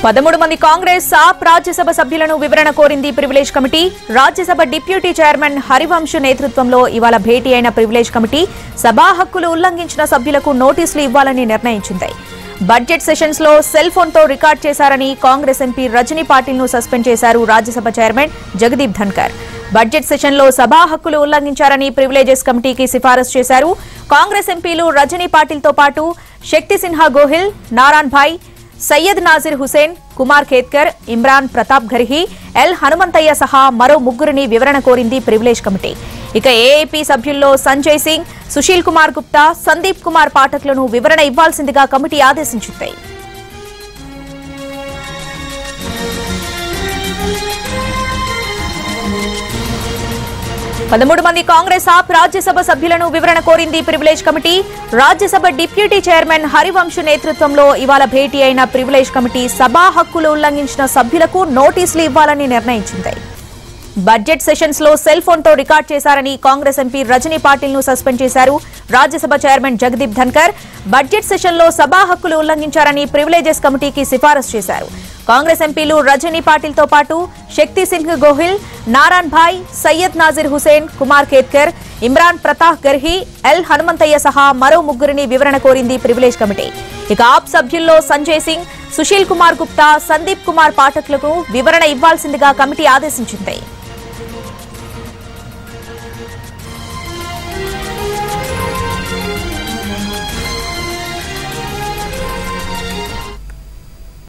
పదమూడు మంది కాంగ్రెస్ ఆప్ రాజ్యసభ సభ్యులను వివరణ కోరింది privilege committee Rajya Sabha deputy chairman Harivansh నేతృత్వంలో ఇవాళ భేటీ అయిన ప్రివిలేజ్ కమిటీ సభా హక్కులు ఉల్లంఘించిన సభ్యులకు నోటీసులు ఇవ్వాలని నిర్ణయించింది బడ్జెట్ సెషన్స్ లో సెల్ ఫోన్ తో రికార్డ్ చేశారని కాంగ్రెస్ ఎంపీ రజనీ పాటిల్ ను సస్పెండ్ చేశారు Rajya Sabha chairman Jagdeep Dhankhar budget session లో సభా హక్కులు ఉల్లంఘించారని ప్రివిలేజెస్ కమిటీకి సిఫారసు చేశారు కాంగ్రెస్ ఎంపీలు రజనీ పాటిల్ తో పాటు శక్తి సిన్హా గోహిల్ నారాయణ్ భాయ్ సయ్యద్ నాజిర్ హుసేన్ కుమార్ ఖేత్కర్ ఇమ్రాన్ ప్రతాప్ ఘర్హి ఎల్ హనుమంతయ్య సహా మరో ముగ్గురిని వివరణ కోరింది ప్రివిలేజ్ కమిటీ ఇక ఏఐపీ సభ్యుల్లో సంజయ్ సింగ్ సుశీల్ కుమార్ గుప్తా సందీప్ కుమార్ పాఠక్లను వివరణ ఇవ్వాల్సిందిగా కమిటీ ఆదేశించింది పదమూడు మంది కాంగ్రెస్ ఆప్ రాజ్యసభ సభ్యులను వివరణ కోరింది privilege committee Rajya Sabha deputy chairman Harivansh నేతృత్వంలో ఇవాళ భేటీ అయిన ప్రివిలేజ్ కమిటీ సభా హక్కులు ఉల్లంఘించిన సభ్యులకు నోటీసులు ఇవ్వాలని నిర్ణయించింది బడ్జెట్ సెషన్స్ లో సెల్ ఫోన్ తో రికార్డ్ చేశారని కాంగ్రెస్ ఎంపీ రజనీ పాటిల్ ను సస్పెండ్ చేశారు Rajya Sabha chairman Jagdeep Dhankhar budget session లో సభా హక్కులు ఉల్లంఘించారని ప్రివిలేజెస్ కమిటీకి సిఫారసు చేశారు కాంగ్రెస్ ఎంపీలు రజనీ పాటిల్ తో పాటు శక్తి సింగ్ గోహిల్ నారాయణ్ భాయ్ సయ్యద్ నాజిర్ హుసేన్ కుమార్ ఖేత్కర్ ఇమ్రాన్ ప్రతాప్ గర్హి ఎల్ హనుమంతయ్య సహా మరో ముగ్గురిని వివరణ కోరింది ప్రివిలేజ్ కమిటీ ఇక ఆప్ సభ్యుల్లో సంజయ్ సింగ్ సుశీల్ కుమార్ గుప్తా సందీప్ కుమార్ పాఠక్లకు వివరణ ఇవ్వాల్సిందిగా కమిటీ ఆదేశించింది